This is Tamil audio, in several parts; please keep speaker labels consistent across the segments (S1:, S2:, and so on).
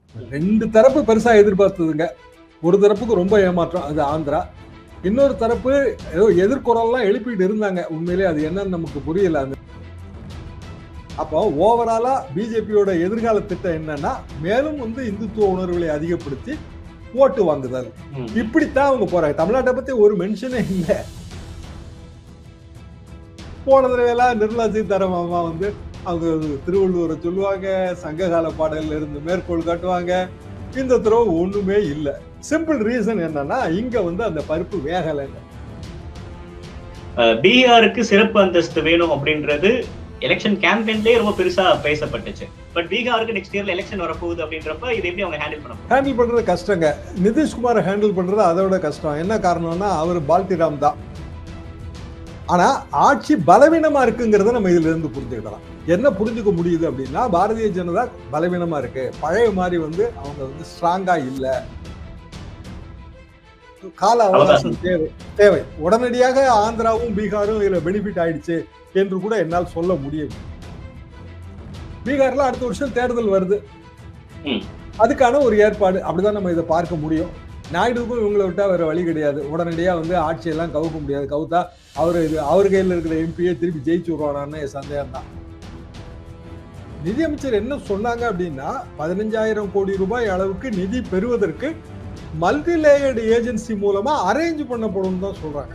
S1: ரெண்டு தரப்பு பெருசா எதிர்பார்த்ததுங்க ஒரு தரப்புக்கு ரொம்ப ஏமாற்றம் அது ஆந்திரா இன்னொரு தரப்பு ஏதோ எதிர்குரல்லாம் எழுப்பிட்டு இருந்தாங்க உண்மையிலே அது என்னன்னு நமக்கு புரியல அந்த அப்போ ஓவராலா பிஜேபியோட எதிர்கால திட்டம் என்னன்னா மேலும் வந்து இந்துத்துவ உணர்வுகளை அதிகப்படுத்தி ஓட்டு வாங்குதல்
S2: ம்.
S1: இப்படித்தான் அவங்க போறாங்க தமிழ்நாட்டை பத்தி ஒரு மென்ஷனே இல்லை போன தடவையெல்லாம் நிர்மலா சீதாராமன் வந்து அவங்க திருவள்ளுவரை சொல்லுவாங்க சங்ககால பாடல்ல இருந்து மேற்கோள் காட்டுவாங்க இந்த தடவை ஒண்ணுமே இல்லை சிம்பிள் ரீசன் என்னன்னா இங்க வந்து அந்த பருப்பு வேகலைங்க
S2: அஹ், பீகாருக்கு சிறப்பு அந்தஸ்து வேணும் அப்படின்றது எலெக்ஷன் கேம்பெயின்லயே ரொம்ப பெருசா பேசப்பட்டுச்சு பட் பீகாருக்கு நெக்ஸ்ட் இயர்ல எலெக்ஷன் வரப்போகுது அப்படின்றப்ப இதை எப்படி அவங்க ஹேண்டில் பண்ண போறாங்க?
S1: ஹேண்டில் பண்றது கஷ்டங்க நிதிஷ்குமாரை ஹேண்டில் பண்றது அதோட கஷ்டம் என்ன காரணம்னா அவர் பால்டிராம் தான் ஆனா ஆட்சி பலவீனமா இருக்குங்கிறத நம்ம இதுல இருந்து புரிஞ்சுக்கிடலாம் என்ன புரிஞ்சுக்க முடியுது அப்படின்னா பாரதிய ஜனதா பலவீனமா இருக்கு பழைய மாதிரி வந்து அவங்க வந்து ஸ்ட்ராங்கா இல்ல கால அவகாசம் தேவை தேவை உடனடியாக ஆந்திராவும் பீகாரும் இதுல பெனிஃபிட் ஆயிடுச்சு என்று கூட என்னால் சொல்ல முடியும் பீகார்ல அடுத்த வருஷம் தேர்தல் வருது
S2: ம்.
S1: அதுக்கான ஒரு ஏற்பாடு அப்படிதான் நம்ம இதை பார்க்க முடியும் நாயுடுவுக்கும் இவங்களை விட்டா வேற வழி கிடையாது உடனடியா வந்து ஆட்சியெல்லாம் கவுக்க முடியாது கவுத்தா அவர் இது அவர் கையில் இருக்கிற எம்பியை திருப்பி ஜெயிச்சு விடுவானான்னு சந்தேகம் தான் நிதியமைச்சர் என்ன சொன்னாங்க அப்படின்னா பதினஞ்சாயிரம் கோடி ரூபாய் அளவுக்கு நிதி பெறுவதற்கு மல்டி லேயர்டு ஏஜென்சி மூலமா அரேஞ்ச் பண்ணப்படும் தான் சொல்றாங்க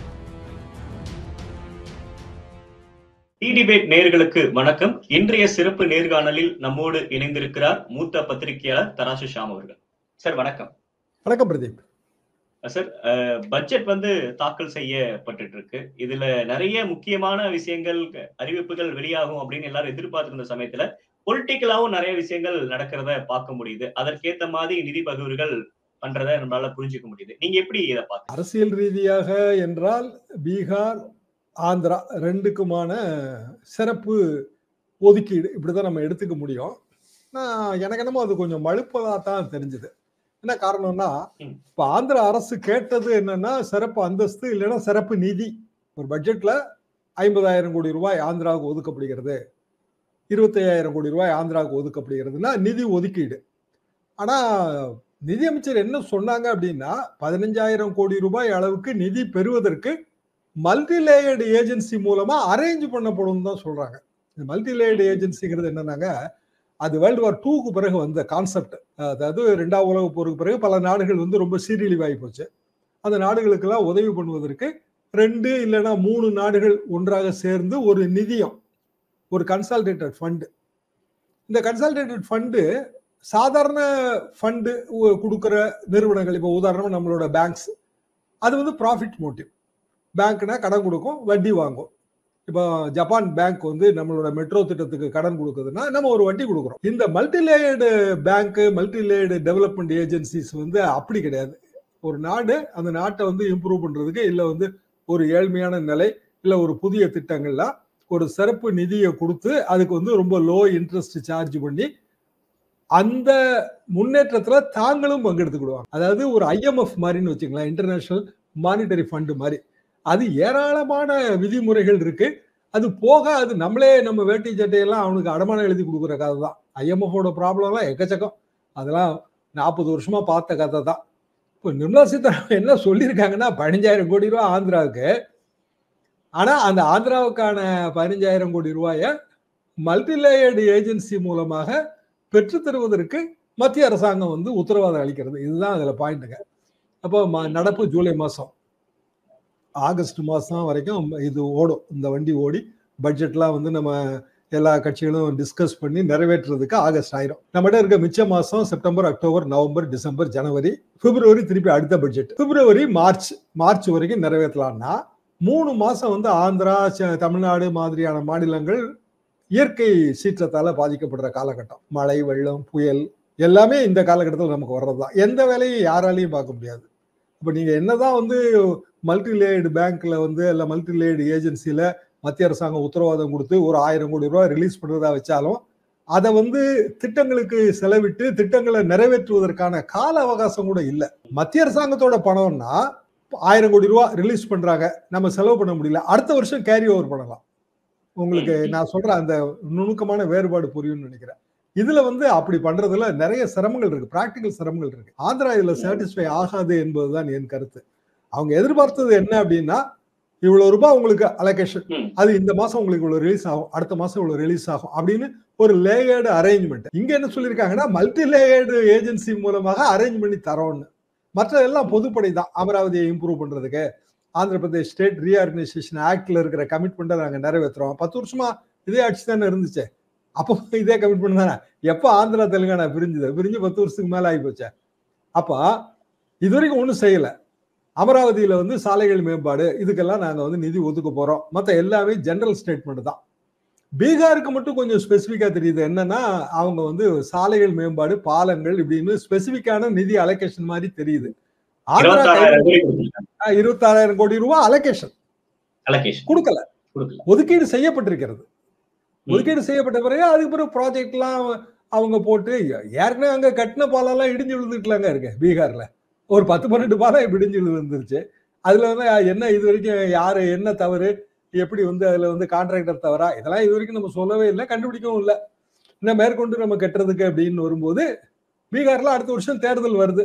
S2: டி டிபேட் நேர்களுக்கு வணக்கம் இன்றைய சிறப்பு நேர்காணலில் நம்மோடு இணைந்திருக்கிறார் மூத்த பத்திரிகையாளர் தராசு ஷாம் அவர்கள் சார் வணக்கம்
S1: வணக்கம் பிரதீப்
S2: சார் பட்ஜெட் வந்து தாக்கல் செய்யப்பட்டுட்டு இருக்கு இதுல நிறைய முக்கியமான விஷயங்கள் அறிவிப்புகள் வெளியாகும் அப்படின்னு எல்லாரும் எதிர்பார்த்திருந்த இருந்த சமயத்துல பொலிட்டிக்கலாவும் நிறைய விஷயங்கள் நடக்கிறத பார்க்க முடியுது அதற்கேத்த மாதிரி நிதி பகிர்வுகள் பண்றத நம்மளால புரிஞ்சுக்க முடியுது நீங்க எப்படி இதை பார்க்க
S1: அரசியல் ரீதியாக என்றால் பீகார் ஆந்திரா ரெண்டுக்குமான சிறப்பு ஒதுக்கீடு இப்படிதான் நம்ம எடுத்துக்க முடியும் நான் எனக்கு என்னமோ அது கொஞ்சம் மழுப்பதா தான் தெரிஞ்சுது என்ன காரணம்னா
S2: ம்.
S1: இப்ப ஆந்திரா அரசு கேட்டது என்னன்னா சிறப்பு அந்தஸ்து இல்லைன்னா சிறப்பு நிதி ஒரு பட்ஜெட்ல ஐம்பதாயிரம் கோடி ரூபாய் ஆந்திராவுக்கு ஒதுக்கப்படுகிறது இருபத்தையாயிரம் கோடி ரூபாய் ஆந்திராவுக்கு ஒதுக்கப்படுகிறதுனா நிதி ஒதுக்கீடு ஆனா நிதியமைச்சர் என்ன சொன்னாங்க அப்படின்னா பதினஞ்சாயிரம் கோடி ரூபாய் அளவுக்கு நிதி பெறுவதற்கு மல்டி லேயர்டு ஏஜென்சி மூலமா அரேஞ்ச் பண்ணப்படும் தான் சொல்றாங்க இந்த மல்டி லேயர்டு ஏஜென்சிங்கிறது என்னன்னாங்க அது வேர்ல்டு வார் டூக்கு பிறகு வந்த கான்செப்ட் அதாவது ரெண்டாவது உலக போருக்கு பிறகு பல நாடுகள் வந்து ரொம்ப சீரழிவாகி போச்சு அந்த நாடுகளுக்கெல்லாம் உதவி பண்ணுவதற்கு ரெண்டு இல்லைன்னா மூணு நாடுகள் ஒன்றாக சேர்ந்து ஒரு நிதியம் ஒரு கன்சால்டேட்டட் ஃபண்டு இந்த கன்சால்டேட்டட் ஃபண்டு சாதாரண ஃபண்டு கொடுக்குற நிறுவனங்கள் இப்போ உதாரணம் நம்மளோட பேங்க்ஸ் அது வந்து ப்ராஃபிட் மோட்டிவ் பேங்க்னா கடன் கொடுக்கும் வட்டி வாங்கும் இப்போ ஜப்பான் பேங்க் வந்து நம்மளோட மெட்ரோ திட்டத்துக்கு கடன் கொடுக்குதுன்னா நம்ம ஒரு வட்டி கொடுக்குறோம் இந்த multi layered bank multi layered development agencies வந்து அப்படி கிடையாது ஒரு நாடு அந்த நாட்டை வந்து இம்ப்ரூவ் பண்றதுக்கு இல்லை வந்து ஒரு ஏழ்மையான நிலை இல்லை ஒரு புதிய திட்டங்கள்லாம் ஒரு சிறப்பு நிதியை கொடுத்து அதுக்கு வந்து ரொம்ப லோ இன்ட்ரெஸ்ட் சார்ஜ் பண்ணி அந்த முன்னேற்றத்துல தாங்களும் பங்கெடுத்துக்கிடுவாங்க அதாவது ஒரு ஐஎம்எஃப் மாதிரின்னு வச்சுங்களேன் இன்டர்நேஷனல் மானிட்டரி ஃபண்டு மாதிரி அது ஏராளமான விதிமுறைகள் இருக்கு அது போக அது நம்மளே நம்ம வேட்டி சட்டையெல்லாம் அவனுக்கு அடமானம் எழுதி கொடுக்குற கதை தான் ஐஎம்எஃபோட ப்ராப்ளம்லாம் எக்கச்சக்கம் அதெல்லாம் நாற்பது வருஷமா பார்த்த கதை தான் இப்போ நிர்மலா சீதாராமன் என்ன சொல்லியிருக்காங்கன்னா பதினஞ்சாயிரம் கோடி ரூபாய் ஆந்திராவுக்கு ஆனா அந்த ஆந்திராவுக்கான பதினஞ்சாயிரம் கோடி ரூபாயை மல்டி லேயர்டு ஏஜென்சி மூலமாக பெற்று தருவதற்கு மத்திய அரசாங்கம் வந்து உத்தரவாதம் அளிக்கிறது இதுதான் அதுல பாயிண்ட்டுங்க அப்போ ம- நடப்பு ஜூலை மாசம் ஆகஸ்ட் மாசம் வரைக்கும் இது ஓடும் இந்த வண்டி ஓடி பட்ஜெட்லாம் வந்து நம்ம எல்லா கட்சிகளும் டிஸ்கஸ் பண்ணி நிறைவேற்றுறதுக்கு ஆகஸ்ட் ஆயிரும் நம்மகிட்ட இருக்க மிச்ச மாசம் செப்டம்பர் அக்டோபர் நவம்பர் டிசம்பர் ஜனவரி பிப்ரவரி திருப்பி அடுத்த பட்ஜெட் பிப்ரவரி மார்ச் மார்ச் வரைக்கும் நிறைவேற்றலாம்னா மூணு மாசம் வந்து ஆந்திரா ச- தமிழ்நாடு மாதிரியான மாநிலங்கள் இயற்கை சீற்றத்தால பாதிக்கப்படுற காலகட்டம் மழை வெள்ளம் புயல் எல்லாமே இந்த காலகட்டத்தில் நமக்கு வர்றதுதான் எந்த வேலையும் யாராலையும் பார்க்க முடியாது இப்போ நீங்க என்னதான் வந்து மல்டி லேயர்டு பேங்க்ல வந்து இல்ல மல்டி லேயர்டு ஏஜென்சில மத்திய அரசாங்கம் உத்தரவாதம் கொடுத்து ஒரு ஆயிரம் கோடி ரூபாய் ரிலீஸ் பண்றதா வச்சாலும் அதை வந்து திட்டங்களுக்கு செலவிட்டு திட்டங்களை நிறைவேற்றுவதற்கான கால அவகாசம் கூட இல்லை மத்திய அரசாங்கத்தோட பணம்னா ஆயிரம் கோடி ரூபாய் ரிலீஸ் பண்றாங்க நம்ம செலவு பண்ண முடியல அடுத்த வருஷம் கேரி ஓவர் பண்ணலாம் உங்களுக்கு நான் சொல்ற அந்த நுணுக்கமான வேறுபாடு புரியும்னு நினைக்கிறேன் இதுல வந்து அப்படி பண்றதுல நிறைய சிரமங்கள் இருக்கு பிராக்டிக்கல் சிரமங்கள் இருக்கு ஆந்திரா இதுல சாட்டிஸ்ஃபை ஆகாது என்பதுதான் என் கருத்து அவங்க எதிர்பார்த்தது என்ன அப்படின்னா இவ்வளவு ரூபாய் உங்களுக்கு அலோகேஷன்
S2: ம்.
S1: அது இந்த மாசம் உங்களுக்கு இவ்வளவு ரிலீஸ் ஆகும் அடுத்த மாசம் இவ்வளவு ரிலீஸ் ஆகும் அப்படின்னு ஒரு லேயர்டு அரேஞ்ச்மெண்ட் இங்க என்ன சொல்லியிருக்காங்கன்னா மல்டி லேயர்டு ஏஜென்சி மூலமாக அரேஞ்ச் பண்ணி தரோம்னு மற்றதெல்லாம் பொதுப்படை தான் அமராவதியை இம்ப்ரூவ் பண்றதுக்கு ஆந்திர பிரதேஷ் ஸ்டேட் ரீஆர்கனைசேஷன் ஆக்ட்ல இருக்கிற கமிட்மெண்ட்டை நாங்க நிறைவேற்றுறோம் பத்து வருஷமா இதே ஆட்சி தானே இருந்துச்சு அப்போ இதே கமிட்மெண்ட் தானே எப்போ ஆந்திரா தெலுங்கானா பிரிஞ்சுது பிரிஞ்சு பத்து வருஷத்துக்கு மேல ஆகி போச்சே அப்ப இது வரைக்கும் ஒன்றும் செய்யல அமராவதியில வந்து சாலைகள் மேம்பாடு இதுக்கெல்லாம் நாங்க வந்து நிதி ஒதுக்க போறோம் மற்ற எல்லாமே ஜெனரல் ஸ்டேட்மெண்ட் தான் பீகாருக்கு மட்டும் கொஞ்சம் ஸ்பெசிஃபிக்கா தெரியுது என்னன்னா அவங்க வந்து சாலைகள் மேம்பாடு பாலங்கள் இப்படின்னு ஸ்பெசிஃபிக்கான நிதி அலோகேஷன் மாதிரி தெரியுது ஆந்திரா
S2: இருபத்தாறாயிரம் கோடி கொடுத்திருக்காங்க.
S1: இருபத்தாறாயிரம் கோடி ரூபாய் அலோகேஷன்
S2: allocation.
S1: கொடுக்கல
S2: கொடுக்கல.
S1: ஒதுக்கீடு செய்யப்பட்டிருக்கிறது
S2: ம்.
S1: ஒதுக்கீடு செய்யப்பட்ட பிறகு அதுக்கு பிறகு ப்ராஜெக்ட்லாம் அவங்க போட்டு ஏற்கனவே அங்க கட்டின பாலம்லாம் இடிஞ்சு விழுந்துட்டுலாங்க இருக்கு பீகார்ல ஒரு பத்து பன்னெண்டு பாலம் இப்ப இடிஞ்சு விழுந்துருச்சு அதுல வந்து என்ன இது வரைக்கும் யாரு என்ன தவறு எப்படி வந்து அதுல வந்து கான்ட்ராக்டர் தவறா இதெல்லாம் இது வரைக்கும் நம்ம சொல்லவே இல்லை கண்டுபிடிக்கவும் இல்லை இன்னும் மேற்கொண்டு நம்ம கட்டுறதுக்கு அப்படின்னு வரும்போது பீகார்ல அடுத்த வருஷம் தேர்தல் வருது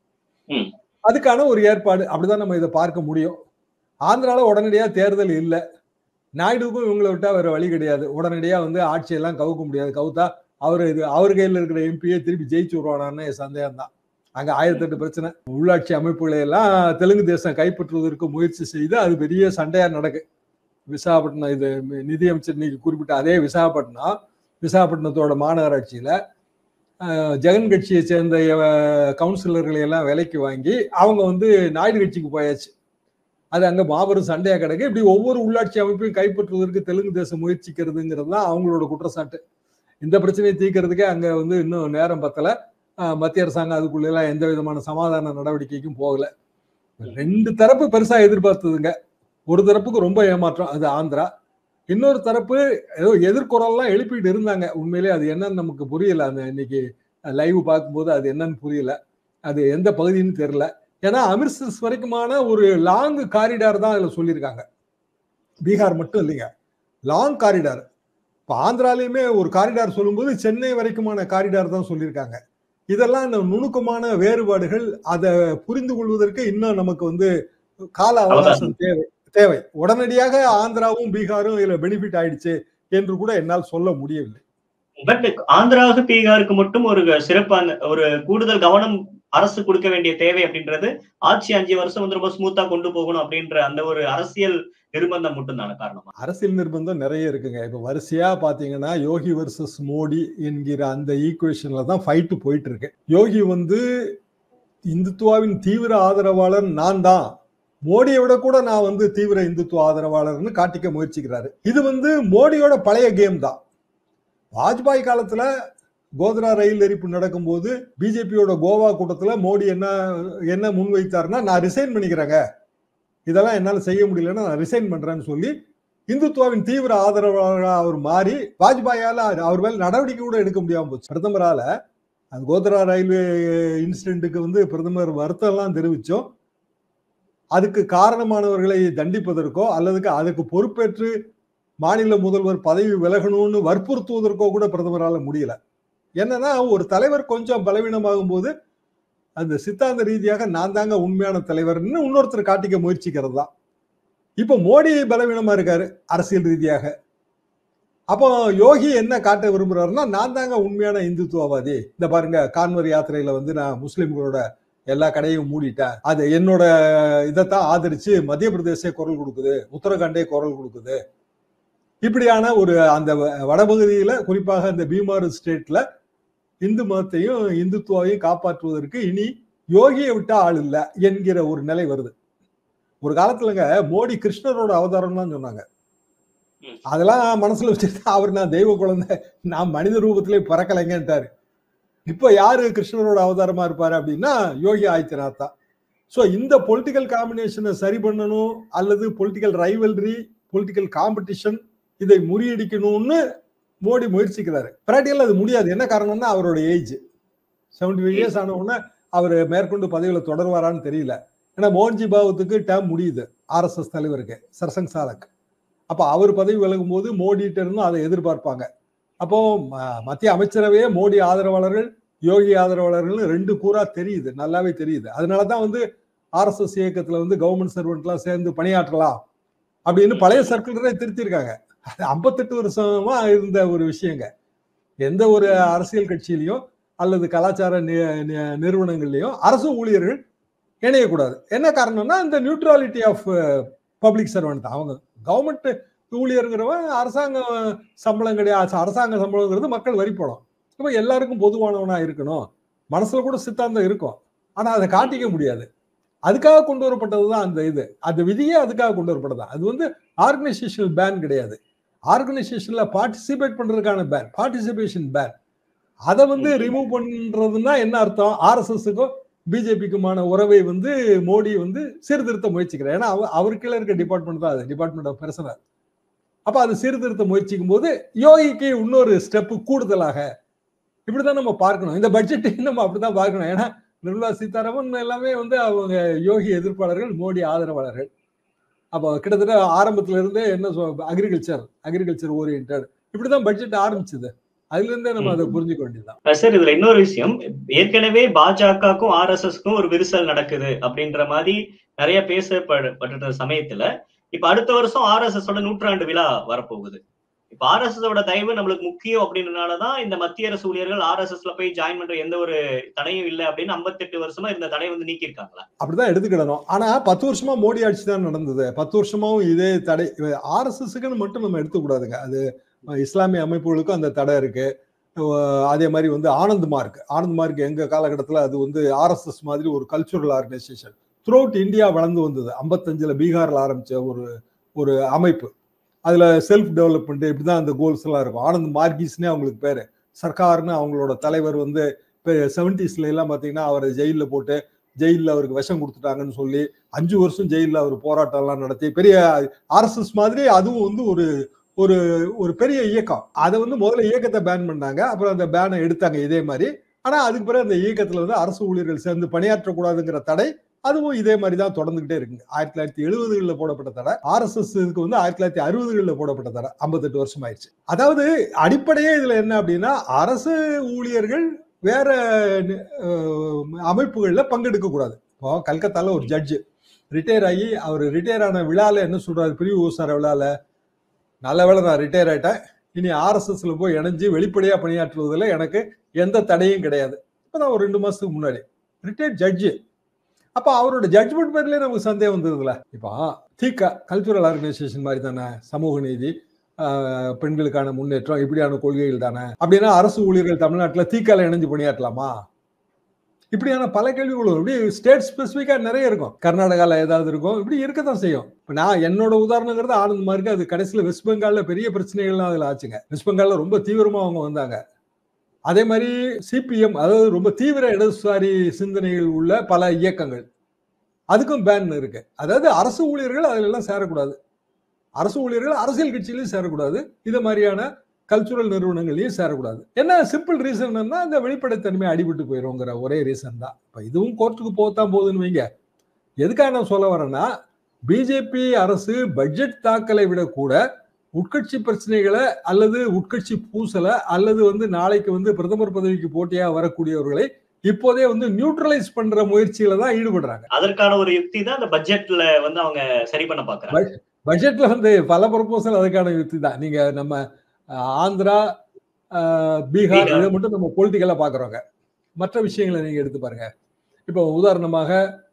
S2: ம்.
S1: அதுக்கான ஒரு ஏற்பாடு அப்படிதான் நம்ம இதை பார்க்க முடியும் ஆந்திரால உடனடியா தேர்தல் இல்லை நாயுடுவுக்கும் இவங்களை விட்டா வேற வழி கிடையாது உடனடியா வந்து ஆட்சியெல்லாம் கவுக்க முடியாது கவுத்தா அவர் இது அவர் கையில் இருக்கிற எம்பியை திருப்பி ஜெயிச்சு வருவானான்னு சந்தேகம் தான் அங்க ஆயிரத்தெட்டு பிரச்சனை உள்ளாட்சி அமைப்புகளை எல்லாம் தெலுங்கு தேசம் கைப்பற்றுவதற்கு முயற்சி செய்து அது பெரிய சண்டையா நடக்கு விசாகப்பட்டினம் இது நிதியமைச்சர் இன்னைக்கு குறிப்பிட்ட அதே விசாகப்பட்டினம் விசாகப்பட்டினத்தோட மாநகராட்சியில அஹ், ஜெகன் கட்சியை சேர்ந்த அஹ், கவுன்சிலர்களை எல்லாம் விலைக்கு வாங்கி அவங்க வந்து நாயுடு கட்சிக்கு போயாச்சு அது அங்க மாபெரும் சண்டையா கிடக்கு இப்படி ஒவ்வொரு உள்ளாட்சி அமைப்பையும் கைப்பற்றுவதற்கு தெலுங்கு தேசம் முயற்சிக்கிறதுங்கிறது தான் அவங்களோட குற்றச்சாட்டு இந்த பிரச்சனையை தீர்க்கறதுக்கே அங்க வந்து இன்னும் நேரம் பத்தல அஹ், மத்திய அரசாங்கம் அதுக்குள்ள எல்லாம் எந்த விதமான சமாதான நடவடிக்கைக்கும் போகல ரெண்டு தரப்பு பெருசா எதிர்பார்த்ததுங்க ஒரு தரப்புக்கு ரொம்ப ஏமாற்றம் அது ஆந்திரா இன்னொரு தரப்பு ஏதோ எதிர்குரல்லாம் எழுப்பிட்டு இருந்தாங்க உண்மையிலே அது என்னன்னு நமக்கு புரியல அந்த இன்னைக்கு லைவ் பார்க்கும்போது அது என்னன்னு புரியல அது எந்த பகுதின்னு தெரியல ஏன்னா அமிர்தசரஸ் வரைக்குமான ஒரு லாங் காரிடார் தான் அதுல சொல்லியிருக்காங்க பீகார் மட்டும் இல்லைங்க லாங் காரிடார் இப்போ ஆந்திராலையுமே ஒரு காரிடார் சொல்லும்போது சென்னை வரைக்குமான காரிடார் தான் சொல்லியிருக்காங்க இதெல்லாம் இந்த நுணுக்கமான வேறுபாடுகள் அதை புரிந்து கொள்வதற்கு இன்னும் நமக்கு வந்து கால அவகாசம் தேவை தேவை உடனடியாக ஆந்திராவும் பீகாரும் இதுல பெனிஃபிட் ஆயிடுச்சு என்று கூட என்னால் சொல்ல முடியவில்லை
S2: பட் ஆந்திராவுக்கு பீகாருக்கு மட்டும் ஒரு சிறப்பான ஒரு கூடுதல் கவனம் அரசு கொடுக்க வேண்டிய தேவை அப்படின்றது ஆட்சி அஞ்சு வருஷம் வந்து ரொம்ப ஸ்மூத்தா கொண்டு போகணும் அப்படின்ற அந்த ஒரு அரசியல் நிர்பந்தம் மட்டும் தான காரணமா
S1: அரசியல் நிர்பந்தம் நிறைய இருக்குங்க இப்ப வரிசையா பாத்தீங்கன்னா யோகி வர்சஸ் மோடி என்கிற அந்த ஈக்குவேஷன்ல தான் ஃபைட் போயிட்டு இருக்கு யோகி வந்து இந்துத்துவாவின் தீவிர ஆதரவாளர் நான் தான் மோடியை விட கூட நான் வந்து தீவிர இந்துத்துவ ஆதரவாளர்னு காட்டிக்க முயற்சிக்கிறாரு இது வந்து மோடியோட பழைய கேம் தான் வாஜ்பாய் காலத்துல கோத்ரா ரயில் எரிப்பு நடக்கும்போது பிஜேபியோட கோவா கூட்டத்துல மோடி என்ன என்ன முன்வைத்தாருன்னா நான் ரிசைன் பண்ணிக்கிறேங்க இதெல்லாம் என்னால செய்ய முடியலன்னா நான் ரிசைன் பண்றேன்னு சொல்லி இந்துத்துவாவின் தீவிர ஆதரவாளராக அவர் மாறி வாஜ்பாயால அவர் மேல நடவடிக்கை கூட எடுக்க முடியாம போச்சு பிரதமரால அந்த கோத்ரா ரயில்வே இன்சிடென்ட்டுக்கு வந்து பிரதமர் வருத்தம் எல்லாம் தெரிவிச்சோம் அதுக்கு காரணமானவர்களை தண்டிப்பதற்கோ அல்லதுக்கு அதுக்கு பொறுப்பேற்று மாநில முதல்வர் பதவி விலகணும்னு வற்புறுத்துவதற்கோ கூட பிரதமரால முடியல என்னன்னா ஒரு தலைவர் கொஞ்சம் பலவீனமாகும் போது அந்த சித்தாந்த ரீதியாக நான் தாங்க உண்மையான தலைவர்னு இன்னொருத்தர் காட்டிக்க முயற்சிக்கிறது தான் இப்போ மோடி பலவீனமா இருக்காரு அரசியல் ரீதியாக அப்போ யோகி என்ன காட்ட விரும்புறாருன்னா நான் தாங்க உண்மையான இந்துத்துவவாதி இந்த பாருங்க கான்வர் யாத்திரையில வந்து நான் முஸ்லிம்களோட எல்லா கடையும் மூடிட்டேன் அது என்னோட இதைத்தான் ஆதரிச்சு மத்திய பிரதேசே குரல் கொடுக்குது உத்தரகாண்டே குரல் கொடுக்குது இப்படியான ஒரு அந்த வடபகுதியில குறிப்பாக இந்த பீமாறு ஸ்டேட்ல இந்து மதத்தையும் இந்துத்துவாவையும் காப்பாற்றுவதற்கு இனி யோகியை விட்டா ஆள் இல்லை என்கிற ஒரு நிலை வருது ஒரு காலத்துலங்க மோடி கிருஷ்ணரோட அவதாரம் தான் சொன்னாங்க அதெல்லாம் மனசுல வச்சுட்டு அவர் நான் தெய்வ குழந்தை நான் மனித ரூபத்திலே பறக்கலைங்கன்ட்டாரு இப்ப யாரு கிருஷ்ணரோட அவதாரமா இருப்பாரு அப்படின்னா யோகி ஆதித்யநாத் தான் ஸோ இந்த பொலிட்டிக்கல் காம்பினேஷனை சரி பண்ணணும் அல்லது பொலிட்டிக்கல் ரைவல்ரி பொலிட்டிக்கல் காம்படிஷன் இதை முறியடிக்கணும்னு மோடி முயற்சிக்கிறாரு பிராக்டிக்கல் அது முடியாது என்ன காரணம்னா அவரோட ஏஜ் செவன்டி ஃபைவ் இயர்ஸ் ஆன உடனே அவர் மேற்கொண்டு பதவியில தொடர்வாரான்னு தெரியல ஏன்னா மோகன்ஜி பாவத்துக்கு டேம் முடியுது ஆர்எஸ்எஸ் தலைவருக்கு சர்சங் சாலக் அப்ப அவர் பதவி விலகும் போது மோடிட்ட இருந்தும் அதை எதிர்பார்ப்பாங்க அப்போ ம- மத்திய அமைச்சரவையே மோடி ஆதரவாளர்கள் யோகி ஆதரவாளர்கள் ரெண்டு கூறா தெரியுது நல்லாவே தெரியுது அதனாலதான் வந்து ஆர்எஸ்எஸ் இயக்கத்துல வந்து கவர்மெண்ட் சர்வெண்ட்லாம் சேர்ந்து பணியாற்றலாம் அப்படின்னு பழைய சர்க்குலரே திருத்திருக்காங்க அது ஐம்பத்தெட்டு வருஷமா இருந்த ஒரு விஷயங்க எந்த ஒரு அரசியல் கட்சியிலையும் அல்லது கலாச்சார நி- நி- நிறுவனங்கள்லயும் அரசு ஊழியர்கள் இணையக்கூடாது என்ன காரணம்னா இந்த நியூட்ராலிட்டி ஆஃப் பப்ளிக் சர்வெண்ட் அவங்க கவர்மெண்ட் ஊழியருங்கிறவன் அரசாங்க சம்பளம் கிடையாது அரசாங்க சம்பளங்கிறது மக்கள் வரி பணம் இப்போ எல்லாருக்கும் பொதுவானவனா இருக்கணும் மனசுல கூட சித்தாந்தம் இருக்கும் ஆனா அதை காட்டிக்க முடியாது அதுக்காக கொண்டு வரப்பட்டது தான் அந்த இது அந்த விதியே அதுக்காக கொண்டு வரப்பட்டது அது வந்து ஆர்கனைசேஷனல் பேன் கிடையாது ஆர்கனைசேஷன்ல பார்ட்டிசிபேட் பண்றதுக்கான பேன் பார்ட்டிசிபேஷன் பேன் அதை வந்து ரிமூவ் பண்றதுன்னா என்ன அர்த்தம் ஆர்எஸ்எஸ்க்கும் பிஜேபிக்குமான உறவை வந்து மோடி வந்து சீர்திருத்த முயற்சிக்கிறார் ஏன்னா அவ- அவர் கீழே இருக்க டிபார்ட்மெண்ட் தான் அது டிபார்ட்மெண்ட் ஆஃப் பர்சனல் அப்ப அது சீர்திருத்த முயற்சிக்கும் போது யோகிக்கு இன்னொரு ஸ்டெப் கூடுதலாக இப்படிதான் நம்ம பார்க்கணும் இந்த பட்ஜெட்டையும் நம்ம அப்படிதான் பார்க்கணும் ஏன்னா நிர்மலா சீதாராமன் எல்லாமே வந்து அவங்க யோகி எதிர்ப்பாளர்கள் மோடி ஆதரவாளர்கள் அப்போ கிட்டத்தட்ட ஆரம்பத்துல இருந்தே என்ன அக்ரிகல்ச்சர் அக்ரிகல்ச்சர் ஓரியன்ட் இப்படிதான் பட்ஜெட் ஆரம்பிச்சது அதுல இருந்தே நம்ம அதை புரிஞ்சுக்க வேண்டியதுதான்
S2: சார் இதுல இன்னொரு விஷயம் ஏற்கனவே பாஜகவுக்கும் ஆர்எஸ்எஸ்க்கும் ஒரு விரிசல் நடக்குது அப்படின்ற மாதிரி நிறைய பேசப்பட்ட சமயத்துல இப்ப அடுத்த வருஷம் ஆர்எஸ்எஸ் ஓட நூற்றாண்டு விழா வரப்போகுது இப்ப ஆர்எஸ்எஸ் ஓட தயவு நம்மளுக்கு முக்கியம் அப்படின்றனாலதான் இந்த மத்திய அரசு ஊழியர்கள் ஆர்எஸ்எஸ்ல போய் ஜாயின் பண்ற எந்த ஒரு தடையும் இல்லை அப்படின்னு 58 வருஷமா இந்த தடை வந்து நீக்கியிருக்காங்களா
S1: அப்படிதான் எடுத்துக்கிடணும் ஆனா பத்து வருஷமா மோடி ஆட்சி தான் நடந்தது பத்து வருஷமாவும் இதே தடை ஆர்எஸ்எஸ்க்குன்னு மட்டும் நம்ம எடுத்துக்கூடாதுங்க அது இஸ்லாமிய அமைப்புகளுக்கும் அந்த தடை இருக்கு அஹ் அதே மாதிரி வந்து ஆனந்த் மார்க் ஆனந்த் மார்க் எங்க காலகட்டத்தில் அது வந்து ஆர்எஸ்எஸ் மாதிரி ஒரு cultural organisation throughout India வளர்ந்து வந்தது ஐம்பத்தஞ்சுல பீகார்ல ஆரம்பிச்ச ஒரு ஒரு அமைப்பு அதுல செல்ஃப் டெவலப்மெண்ட் இப்படிதான் அந்த கோல்ஸ் எல்லாம் இருக்கும் ஆனந்த் மார்கிஸ்னே அவங்களுக்கு பேரு சர்க்கார்னு அவங்களோட தலைவர் வந்து இப்போ செவன்டிஸ்ல எல்லாம் பார்த்தீங்கன்னா அவரை ஜெயிலில் போட்டு ஜெயிலில் அவருக்கு விஷம் கொடுத்துட்டாங்கன்னு சொல்லி அஞ்சு வருஷம் ஜெயிலில் அவர் போராட்டம் எல்லாம் நடத்தி பெரிய ஆர்எஸ்எஸ் மாதிரி அதுவும் வந்து ஒரு ஒரு ஒரு பெரிய இயக்கம் அதை வந்து முதல்ல இயக்கத்தை பேன் பண்ணாங்க அப்புறம் அந்த பேனை எடுத்தாங்க இதே மாதிரி ஆனா அதுக்கு பிறகு அந்த இயக்கத்துல வந்து அரசு ஊழியர்கள் சேர்ந்து பணியாற்றக்கூடாதுங்கிற தடை அதுவும் இதே மாதிரி தான் தொடர்ந்துகிட்டே இருக்குங்க ஆயிரத்தி தொள்ளாயிரத்தி எழுபதுகளில் போடப்பட்ட தடை ஆர்எஸ்எஸ் இதுக்கு வந்து ஆயிரத்தி தொள்ளாயிரத்தி அறுபதுகளில் போடப்பட்ட தடை ஐம்பத்தெட்டு வருஷம் ஆயிடுச்சு அதாவது அடிப்படையே இதுல என்ன அப்படின்னா அரசு ஊழியர்கள் வேற அஹ், அமைப்புகள்ல பங்கெடுக்க கூடாது இப்போ கல்கத்தால ஒரு ஜட்ஜு ரிட்டையர் ஆகி அவர் ரிட்டையர் ஆன விழால என்ன சொல்றாரு பிரிவு விவசார விழால நல்ல வேளை நான் ரிட்டையர் ஆயிட்டேன் இனி ஆர்எஸ்எஸ்ல போய் இணைஞ்சு வெளிப்படையா பணியாற்றுவதில் எனக்கு எந்த தடையும் கிடையாது இப்பதான் ஒரு ரெண்டு மாசத்துக்கு முன்னாடி ரிட்டையர்ட் ஜட்ஜு அப்ப அவரோட ஜட்ஜ்மெண்ட் பேர்லயே நமக்கு சந்தேகம் வந்ததுல இப்போ தீகா கல்ச்சுரல் ஆர்கனைசேஷன் மாதிரி தானே சமூக நீதி ஆஹ், பெண்களுக்கான முன்னேற்றம் இப்படியான கொள்கைகள் தானே அப்படின்னா அரசு ஊழியர்கள் தமிழ்நாட்டில் தீக்கால இணைஞ்சு பணியாற்றலாமா இப்படியான பல கேள்விகள் வரும். இப்படி ஸ்டேட் ஸ்பெசிஃபிக்கா நிறைய இருக்கும் கர்நாடகால ஏதாவது இருக்கும் இப்படி இருக்கத்தான் செய்யும் இப்ப நான் என்னோட உதாரணங்கிறது ஆனந்த் மார்க்கு அது கடைசியில வெஸ்ட் பெங்கால்ல பெரிய பிரச்சனைகள்லாம் அதுல ஆச்சுங்க வெஸ்ட் பெங்கால்ல ரொம்ப தீவிரமா அவங்க வந்தாங்க அதே மாதிரி சிபிஎம் அதாவது ரொம்ப தீவிர இடதுசாரி சிந்தனைகள் உள்ள பல இயக்கங்கள் அதுக்கும் பேன் இருக்கு அதாவது அரசு ஊழியர்கள் அதுல எல்லாம் சேரக்கூடாது அரசு ஊழியர்கள் அரசியல் கட்சியிலையும் சேரக்கூடாது இது மாதிரியான கல்ச்சுரல் நிறுவனங்களையும் சேரக்கூடாது என்ன சிம்பிள் ரீசன் அந்த வெளிப்படைத்தன்மை அடிபட்டு போயிருங்கிற ஒரே ரீசன் தான் இப்போ இதுவும் கோர்ட்டுக்கு போகத்தான் போகுதுன்னு வைங்க எதுக்காக நான் சொல்ல வரேன்னா பிஜேபி அரசு பட்ஜெட் தாக்கலை விட கூட உட்கட்சி பிரச்சனைகளை அல்லது உட்கட்சி பூசலை அல்லது வந்து நாளைக்கு வந்து பிரதமர் பதவிக்கு போட்டியா வரக்கூடியவர்களை இப்போதே வந்து நியூட்ரலைஸ் பண்ற முயற்சியில தான் ஈடுபடுறாங்க
S2: அதற்கான ஒரு யுக்தி தான் அந்த பட்ஜெட்ல வந்து அவங்க சரி பண்ண பாக்குறாங்க
S1: பட்ஜெட்ல வந்து பல ப்ரொபோசல் அதுக்கான யுக்தி தான் நீங்க நம்ம அஹ், ஆந்திரா அஹ், பீகார்
S2: பீகார்.
S1: இதை மட்டும் நம்ம பொலிட்டிக்கலா பாக்குறோங்க மற்ற விஷயங்களை நீங்க எடுத்து பாருங்க இப்போ உதாரணமாக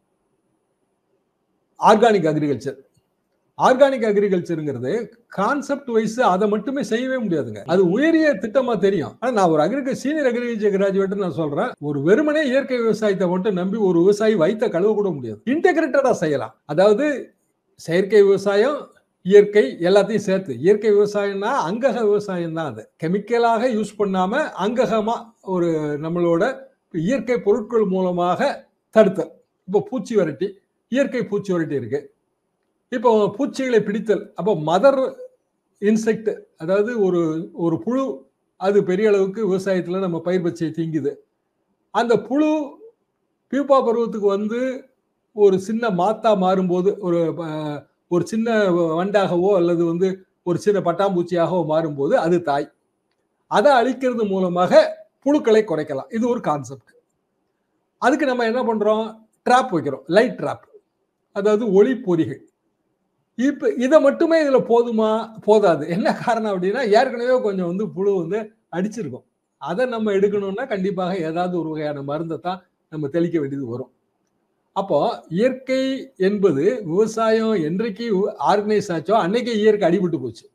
S1: ஆர்கானிக் அக்ரிகல்ச்சர் ஆர்கானிக் அக்ரிகல்ச்சருங்கிறது கான்செப்ட் வைஸ் அதை மட்டுமே செய்யவே முடியாதுங்க அது உயரிய திட்டமா தெரியும் ஆனா நான் ஒரு அக்ரிகல் சீனியர் அக்ரிகல்ச்சர் கிராஜுவேட் நான் சொல்றேன் ஒரு வெறுமனே இயற்கை விவசாயத்தை மட்டும் நம்பி ஒரு விவசாயி வைத்த கழுவ கூட முடியாது இன்டெகிரேட்டடா செய்யலாம் அதாவது செயற்கை விவசாயம் இயற்கை எல்லாத்தையும் சேர்த்து இயற்கை விவசாயம்னா அங்கக விவசாயம் தான் அது கெமிக்கலாக யூஸ் பண்ணாம அங்ககமா ஒரு நம்மளோட இயற்கை பொருட்கள் மூலமாக தடுத்தல் இப்போ பூச்சி விரட்டி இயற்கை பூச்சி விரட்டி இருக்கு இப்போ பூச்சிகளை பிடித்தல் அப்போ மதர் இன்செக்ட் அதாவது ஒரு ஒரு புழு அது பெரிய அளவுக்கு விவசாயத்துல நம்ம பயிர் பச்சை தீங்குது அந்த புழு பியூப்பா பருவத்துக்கு வந்து ஒரு சின்ன மாத்தா மாறும்போது ஒரு அஹ், ஒரு சின்ன வண்டாகவோ அல்லது வந்து ஒரு சின்ன பட்டாம்பூச்சியாகவோ மாறும்போது அது தாய் அதை அழிக்கிறது மூலமாக புழுக்களை குறைக்கலாம் இது ஒரு கான்செப்ட் அதுக்கு நம்ம என்ன பண்றோம் ட்ராப் வைக்கிறோம் லைட் ட்ராப் அதாவது ஒளி பொறிகள் இப்போ இதை மட்டுமே இதுல போதுமா போதாது என்ன காரணம் அப்படின்னா ஏற்கனவே கொஞ்சம் வந்து புழு வந்து அடிச்சிருக்கும் அதை நம்ம எடுக்கணும்னா கண்டிப்பாக ஏதாவது ஒரு வகையான மருந்தை தான் நம்ம தெளிக்க வேண்டியது வரும் அப்போ இயற்கை என்பது விவசாயம் என்றைக்கு ஆர்கனைஸ் ஆச்சோ அன்னைக்கு இயற்கை அடிபட்டு போச்சு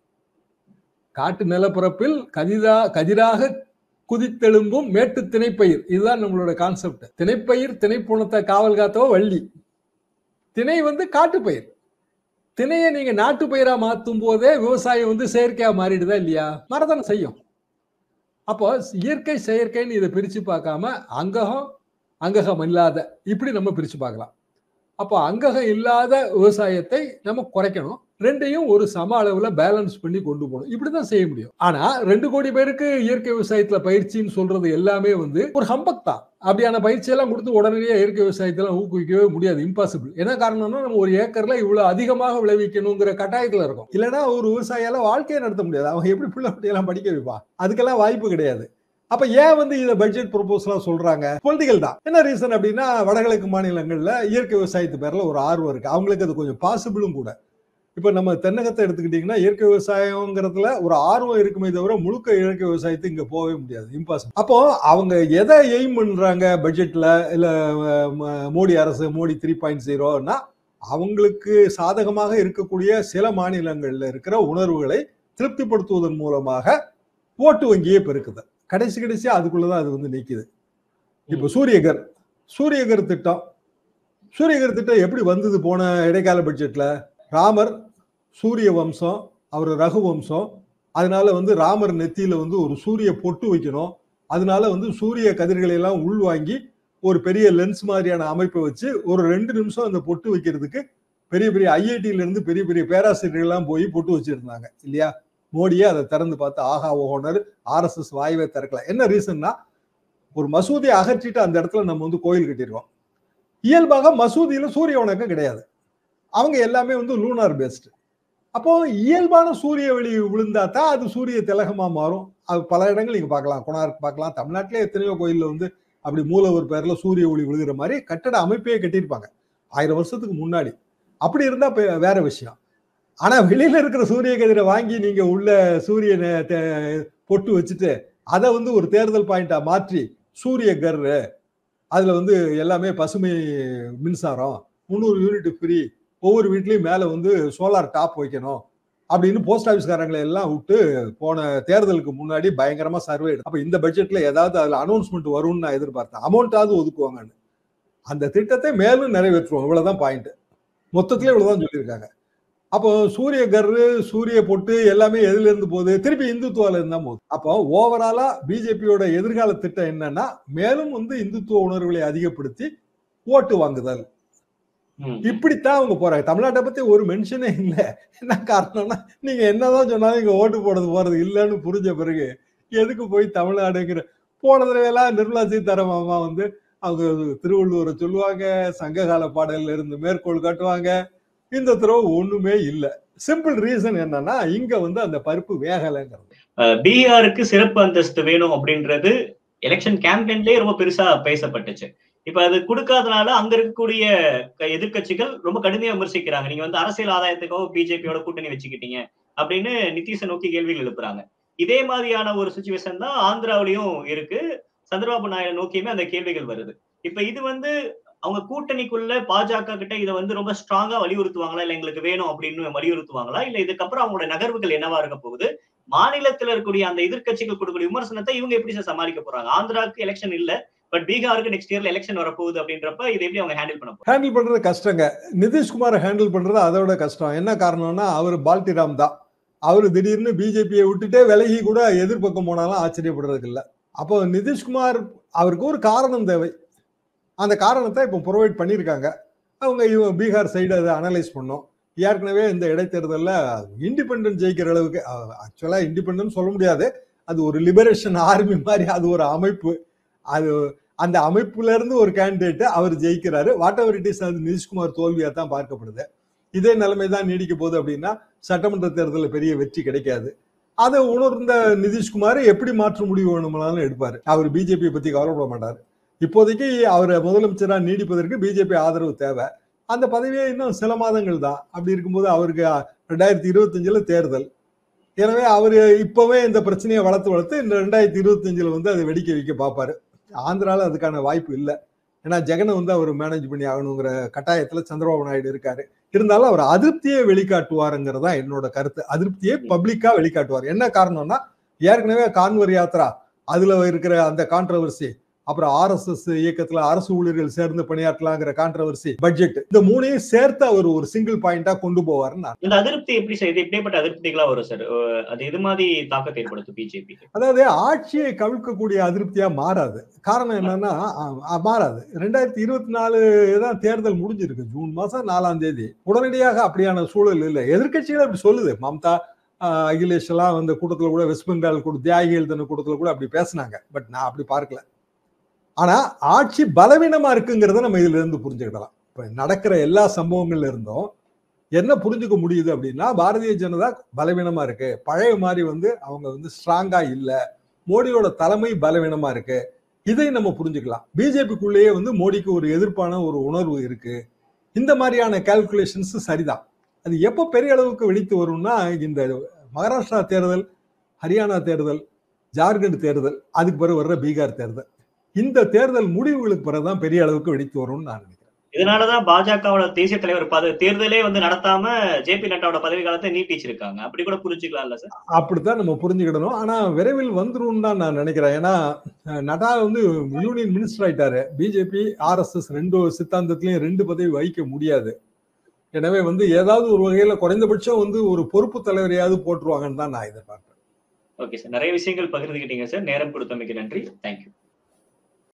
S1: காட்டு நிலப்பரப்பில் கதிரா கதிராக குதித்தெழும்பும் மேட்டு திணைப்பயிர் இதுதான் நம்மளோட கான்செப்ட் திணைப்பயிர் திணைப்புணத்தை காவல் காத்தவோ வள்ளி திணை வந்து காட்டுப்பயிர் திணையை நீங்க நாட்டு பயிரா மாத்தும் போதே விவசாயம் வந்து செயற்கையா மாறிடுதா இல்லையா மரதான செய்யும் அப்போ இயற்கை செயற்கைன்னு இதை பிரிச்சு பார்க்காம அங்ககம் அங்ககம் இல்லாத இப்படி நம்ம பிரிச்சு பார்க்கலாம் அப்போ அங்ககம் இல்லாத விவசாயத்தை நம்ம குறைக்கணும் ரெண்டையும் ஒரு சம அளவுல பேலன்ஸ் பண்ணி கொண்டு போகணும் இப்படிதான் செய்ய முடியும் ஆனா ரெண்டு கோடி பேருக்கு இயற்கை விவசாயத்துல பயிற்சின்னு சொல்றது எல்லாமே வந்து ஒரு ஹம்பக் தான் அப்படியான பயிற்சி எல்லாம் கொடுத்து உடனடியாக இயற்கை விவசாயத்துல ஊக்குவிக்கவே முடியாது இம்பாசிபிள் என்ன காரணம்னா நம்ம ஒரு ஏக்கர்ல இவ்வளவு அதிகமாக விளைவிக்கணுங்கிற கட்டாயத்துல இருக்கும் இல்லைன்னா ஒரு விவசாயியால வாழ்க்கையை நடத்த முடியாது அவங்க எப்படி பிள்ளை குட்டியெல்லாம் படிக்க வைப்பா அதுக்கெல்லாம் வாய்ப்பு கிடையாது அப்ப ஏன் வந்து இதை பட்ஜெட் ப்ரொபோசலா சொல்றாங்க பொலிட்டிக்கல் தான் என்ன ரீசன் அப்படின்னா வடகிழக்கு மாநிலங்கள்ல இயற்கை விவசாயத்து பேர்ல ஒரு ஆர்வம் இருக்கு அவங்களுக்கு அது கொஞ்சம் பாசிபிளும் கூட இப்ப நம்ம தென்னகத்தை எடுத்துக்கிட்டீங்கன்னா இயற்கை விவசாயங்கிறதுல ஒரு ஆர்வம் இருக்குமே தவிர முழுக்க இயற்கை விவசாயத்துக்கு இங்க போகவே முடியாது இம்பாசிபிள் அப்போ அவங்க எதை எய்ம் பண்றாங்க பட்ஜெட்ல இல்ல மோடி அரசு மோடி த்ரீ பாயிண்ட் ஜீரோனா அவங்களுக்கு சாதகமாக இருக்கக்கூடிய சில மாநிலங்கள்ல இருக்கிற உணர்வுகளை திருப்திப்படுத்துவதன் மூலமாக ஓட்டு வங்கியே பெருக்குது கடைசி கடைசியா அதுக்குள்ளதான் அது வந்து நிக்குது இப்ப சூரியகர் சூரியகர் திட்டம் சூரியகர் திட்டம் எப்படி வந்தது போன இடைக்கால பட்ஜெட்ல ராமர் சூரிய வம்சம் அவர் ரகு வம்சம் அதனால வந்து ராமர் நெத்தியில வந்து ஒரு சூரிய பொட்டு வைக்கணும் அதனால வந்து சூரிய கதிர்களை எல்லாம் உள்வாங்கி ஒரு பெரிய லென்ஸ் மாதிரியான அமைப்பை வச்சு ஒரு ரெண்டு நிமிஷம் அந்த பொட்டு வைக்கிறதுக்கு பெரிய பெரிய ஐஐடியில இருந்து பெரிய பெரிய பேராசிரியர்கள் எல்லாம் போய் பொட்டு வச்சிருந்தாங்க இல்லையா மோடியே அதை திறந்து பார்த்து ஆஹா ஓனர் ஆர்எஸ்எஸ் வாயுவை திறக்கல என்ன ரீசன்னா ஒரு மசூதியை அகற்றிட்டு அந்த இடத்துல நம்ம வந்து கோயில் கட்டியிருக்கோம் இயல்பாக மசூதியில சூரிய வணக்கம் கிடையாது அவங்க எல்லாமே வந்து லூனார் பேஸ்டு அப்போ இயல்பான சூரிய வெளி விழுந்தா தான் அது சூரிய திலகமா மாறும் அது பல இடங்கள் நீங்க பார்க்கலாம் கொணார்க் பார்க்கலாம் தமிழ்நாட்டிலே எத்தனையோ கோயில்ல வந்து அப்படி மூலவர் பேர்ல சூரிய ஒளி விழுகிற மாதிரி கட்டட அமைப்பே கட்டியிருப்பாங்க ஆயிரம் வருஷத்துக்கு முன்னாடி அப்படி இருந்தா வேற விஷயம் ஆனா வெளியில இருக்கிற சூரிய கதிரை வாங்கி நீங்க உள்ள சூரியனை பொட்டு வச்சுட்டு அதை வந்து ஒரு தேர்தல் பாயிண்டா மாற்றி சூரிய கர்ரு அதுல வந்து எல்லாமே பசுமை மின்சாரம் முந்நூறு யூனிட் ஃப்ரீ ஒவ்வொரு வீட்லயும் மேல வந்து சோலார் டாப் வைக்கணும் அப்படின்னு போஸ்ட் ஆஃபீஸ்காரங்களை எல்லாம் விட்டு போன தேர்தலுக்கு முன்னாடி பயங்கரமா சர்வே அப்ப இந்த பட்ஜெட்ல ஏதாவது அதுல அனௌன்ஸ்மெண்ட் வரும்னு நான் எதிர்பார்த்தேன் அமௌண்ட்டாவது ஒதுக்குவாங்கன்னு அந்த திட்டத்தை மேலும் நிறைவேற்றுவோம் இவ்வளவுதான் பாயிண்ட் மொத்தத்திலே இவ்வளவுதான் சொல்லியிருக்காங்க அப்போ சூரிய கர்ரு சூரிய பொட்டு எல்லாமே எதுல இருந்து போகுது திருப்பி இந்துத்துவால இருந்தா போகுது அப்போ ஓவராலா பிஜேபியோட எதிர்கால திட்டம் என்னன்னா மேலும் வந்து இந்துத்துவ உணர்வுகளை அதிகப்படுத்தி ஓட்டு வாங்குதல் இப்படித்தான் அவங்க போறாங்க தமிழ்நாட்டை பத்தி ஒரு மென்ஷனே இல்லை என்ன காரணம்னா நீங்க என்னதான் சொன்னாலும் இங்க ஓட்டு போடுறது போறது இல்லைன்னு புரிஞ்ச பிறகு எதுக்கு போய் தமிழ்நாடுங்கிற போன தடவையெல்லாம் நிர்மலா சீதாராமன் வந்து அவங்க திருவள்ளுவரை சொல்லுவாங்க சங்ககால பாடல்ல இருந்து மேற்கோள் காட்டுவாங்க இந்த தடவை ஒண்ணுமே இல்லை சிம்பிள் ரீசன் என்னன்னா இங்க வந்து அந்த பருப்பு வேகலைங்கிறது
S2: பீகாருக்கு சிறப்பு அந்தஸ்து வேணும் அப்படின்றது எலெக்ஷன் கேம்பெயின்லயே ரொம்ப பெருசா பேசப்பட்டுச்சு இப்ப அது கொடுக்காதனால அங்க இருக்கக்கூடிய எதிர்கட்சிகள் ரொம்ப கடுமையா விமர்சிக்கிறாங்க நீங்க வந்து அரசியல் ஆதாயத்துக்காக பிஜேபியோட கூட்டணி வச்சுக்கிட்டீங்க அப்படின்னு நிதிஷை நோக்கி கேள்விகள் எழுப்புறாங்க இதே மாதிரியான ஒரு சுச்சுவேஷன் தான் ஆந்திராவிலையும் இருக்கு சந்திரபாபு நாயுடு நோக்கியுமே அந்த கேள்விகள் வருது இப்ப இது வந்து அவங்க கூட்டணிக்குள்ள பாஜக கிட்ட இதை வந்து ரொம்ப ஸ்ட்ராங்கா வலியுறுத்துவாங்களா இல்ல எங்களுக்கு வேணும் அப்படின்னு வலியுறுத்துவாங்களா இல்ல இதுக்கப்புறம் அவங்களோட நகர்வுகள் என்னவா இருக்க போகுது மாநிலத்துல இருக்கக்கூடிய அந்த எதிர்கட்சிகள் கொடுக்கக்கூடிய விமர்சனத்தை இவங்க எப்படி சார் சமாளிக்க போறாங்க ஆந்திராவுக்கு எலெக்ஷன் இல்ல பட் பீகாருக்கு நெக்ஸ்ட் இயர்ல எலெக்ஷன் வரப்போகுது அப்படின்றப்ப இதை எப்படி அவங்க ஹேண்டில் பண்ண போறாங்க
S1: ஹேண்டில் பண்றது கஷ்டங்க நிதிஷ்குமாரை ஹேண்டில் பண்றது அதோட கஷ்டம் என்ன காரணம்னா அவர் பால்டிராம் தான் அவர் திடீர்னு பிஜேபியை விட்டுட்டே விலகி கூட எதிர்பக்கம் போனாலும் ஆச்சரியப்படுறதுக்கு இல்லை அப்போ நிதிஷ்குமார் அவருக்கு ஒரு காரணம் தேவை அந்த காரணத்தை இப்போ ப்ரொவைட் பண்ணியிருக்காங்க அவங்க இவங்க பீகார் சைடு அதை அனலைஸ் பண்ணோம் ஏற்கனவே இந்த இடைத்தேர்தலில் இண்டிபெண்டன்ட் ஜெயிக்கிற அளவுக்கு ஆக்சுவலாக இண்டிபெண்டன்ட் சொல்ல முடியாது அது ஒரு லிபரேஷன் ஆர்மி மாதிரி அது ஒரு அமைப்பு அது அந்த அமைப்புல இருந்து ஒரு கேண்டிடேட் அவர் ஜெயிக்கிறாரு வாட் எவர் இட் இஸ் அது நிதிஷ்குமார் தோல்வியா தான் பார்க்கப்படுது இதே நிலைமை தான் நீடிக்க போகுது அப்படின்னா சட்டமன்ற தேர்தலில் பெரிய வெற்றி கிடைக்காது அதை உணர்ந்த நிதிஷ்குமார் எப்படி மாற்று முடிவு வேணுமானாலும் எடுப்பாரு அவர் பிஜேபி பத்தி கவலைப்பட மாட்டார் இப்போதைக்கு அவர் முதலமைச்சராக நீடிப்பதற்கு பிஜேபி ஆதரவு தேவை அந்த பதவியே இன்னும் சில மாதங்கள் தான் அப்படி இருக்கும்போது அவருக்கு ரெண்டாயிரத்தி இருபத்தஞ்சுல தேர்தல் எனவே அவர் இப்பவே இந்த பிரச்சனையை வளர்த்து வளர்த்து இந்த ரெண்டாயிரத்தி இருபத்தஞ்சுல வந்து அதை வெடிக்க வைக்க பார்ப்பாரு ஆந்திரால அதுக்கான வாய்ப்பு இல்லை ஏன்னா ஜெகனை வந்து அவர் மேனேஜ் பண்ணி ஆகணுங்கிற கட்டாயத்துல சந்திரபாபு நாயுடு இருக்காரு இருந்தாலும் அவர் அதிருப்தியை வெளிக்காட்டுவாருங்கிறது தான் என்னோட கருத்து அதிருப்தியை பப்ளிக்கா வெளிக்காட்டுவார் என்ன காரணம்னா ஏற்கனவே கான்வர் யாத்ரா அதுல இருக்கிற அந்த கான்ட்ரவர்சி அப்புறம் ஆர்எஸ்எஸ் இயக்கத்துல அரசு ஊழியர்கள் சேர்ந்து பணியாற்றலாங்கிற கான்ட்ரவர்சி பட்ஜெட் இந்த மூணையும் சேர்த்து அவர் ஒரு சிங்கிள் பாயிண்டா கொண்டு போவாருன்னு நான்
S2: இந்த அதிருப்தி எப்படி சார் இது எப்படிப்பட்ட அதிருப்திகளா வரும் சார் அது எது மாதிரி தாக்கத்தை ஏற்படுத்தும் பிஜேபி
S1: அதாவது ஆட்சியை கவிழ்க்கக்கூடிய அதிருப்தியா மாறாது காரணம் என்னன்னா அ- அ- மாறாது ரெண்டாயிரத்தி இருபத்தி நாலு தான் தேர்தல் முடிஞ்சிருக்கு ஜூன் மாசம் நாலாம் தேதி உடனடியாக அப்படியான சூழல் இல்லை எதிர்க்கட்சிகள் அப்படி சொல்லுது மம்தா ஆஹ், அகிலேஷ் எல்லாம் அந்த கூட்டத்துல கூட வெஸ்ட் பெங்கால் கூட தியாகிகள் தன கூட்டத்துல கூட அப்படி பேசினாங்க பட் நான் அப்படி பார்க்கல ஆனா ஆட்சி பலவீனமா இருக்குங்கிறத நம்ம இதுல இருந்து புரிஞ்சுக்கிடலாம் இப்ப நடக்கிற எல்லா சம்பவங்கள்ல இருந்தும் என்ன புரிஞ்சுக்க முடியுது அப்படின்னா பாரதிய ஜனதா பலவீனமா இருக்கு பழைய மாதிரி வந்து அவங்க வந்து ஸ்ட்ராங்கா இல்ல மோடியோட தலைமை பலவீனமா இருக்கு இதை நம்ம புரிஞ்சுக்கலாம் பிஜேபிக்குள்ளேயே வந்து மோடிக்கு ஒரு எதிர்ப்பான ஒரு உணர்வு இருக்கு இந்த மாதிரியான கால்குலேஷன்ஸ் சரிதான் அது எப்போ பெரிய அளவுக்கு வெடித்து வரும்னா இந்த மகாராஷ்டிரா தேர்தல் ஹரியானா தேர்தல் ஜார்க்கண்ட் தேர்தல் அதுக்கு பிறகு வர்ற பீகார் தேர்தல் இந்த தேர்தல் முடிவுகளுக்கு பிறகுதான் பெரிய அளவுக்கு வெடித்து வரும்னு நான் நினைக்கிறேன்
S2: இதனாலதான் பாஜகவோட தேசிய தலைவர் பத தேர்தலே வந்து நடத்தாம ஜே பி நட்டாவோட பதவி காலத்தை நீட்டிச்சிருக்காங்க அப்படி கூட புரிஞ்சுக்கலாம்ல சார்
S1: அப்படித்தான் நம்ம புரிஞ்சுக்கிடணும் ஆனா விரைவில் வந்துரும் தான் நான் நினைக்கிறேன் ஏன்னா அஹ், நட்டா வந்து யூனியன் மினிஸ்டர் ஆயிட்டாரு பிஜேபி ஆர்எஸ்எஸ் ரெண்டு சித்தாந்தத்திலையும் ரெண்டு பதவி வகிக்க முடியாது எனவே வந்து ஏதாவது ஒரு வகையில குறைந்தபட்சம் வந்து ஒரு பொறுப்பு தலைவரையாவது போட்டுருவாங்கன்னு தான் நான் எதிர்பார்க்கிறேன்
S2: ஓகே சார் நிறைய விஷயங்கள் பகிர்ந்துக்கிட்டீங்க சார் நேரம் கொடுத்தமைக்கு நன்றி தேங்க்யூ